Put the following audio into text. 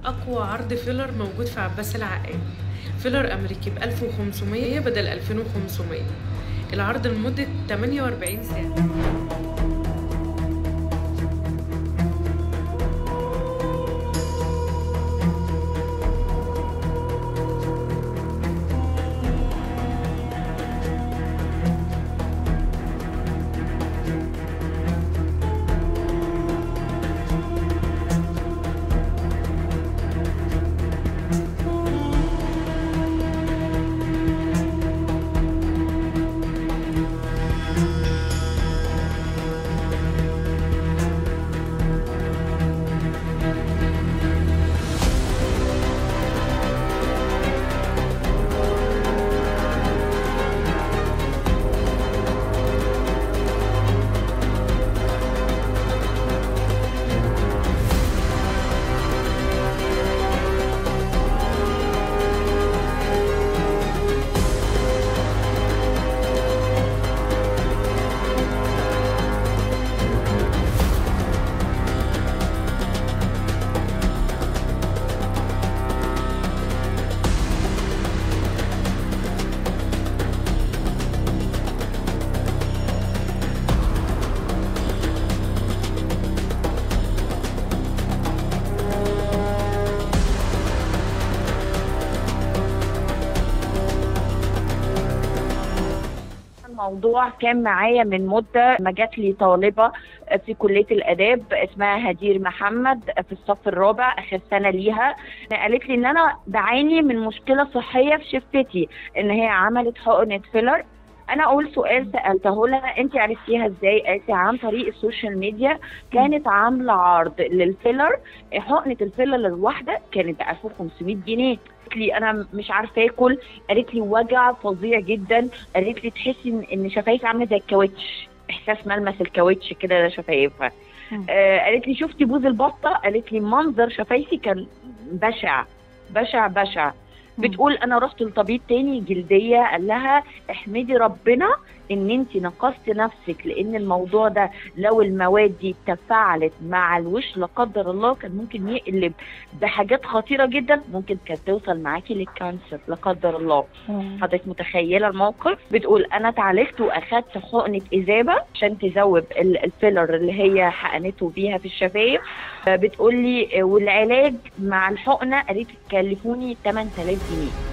أقوى عرض فيلر موجود في عباس العقاد فيلر أمريكي ب 1500 بدل 2500 العرض لمدة 48 ساعة الموضوع كان معايا من مدة ما جات لي طالبة في كلية الآداب اسمها هدير محمد في الصف الرابع آخر سنة ليها قالت لي إن أنا بعاني من مشكلة صحية في شفتي إن هي عملت حقنة فيلر انا اول سؤال سالته لها انت عرفتيها ازاي قالت لي عن طريق السوشيال ميديا كانت عامله عرض للفيلر حقنه الفيلر الواحده كانت ب 1500 جنيه قالت لي انا مش عارفه اكل قالت لي وجع فظيع جدا قالت لي تحسي ان إن شفايفي عامله زي الكاوتش احساس ملمس الكاوتش كده شفايفها آه قالت لي شفتي بوز البطه قالت لي منظر شفايفي كان بشع بشع بشع بتقول انا رحت لطبيب تاني جلديه قال لها احمدي ربنا ان انت نقصت نفسك لان الموضوع ده لو المواد دي تفاعلت مع الوش لا قدر الله كان ممكن يقلب بحاجات خطيره جدا ممكن كانت توصل معاكي للكانسر لا قدر الله حضرتك متخيله الموقف بتقول انا اتعالجت واخدت حقنه اذابه عشان تذوب ال- الفيلر اللي هي حقنته بيها في الشفايف بتقول لي والعلاج مع الحقنه قالت لي كلفوني 8000 جنيه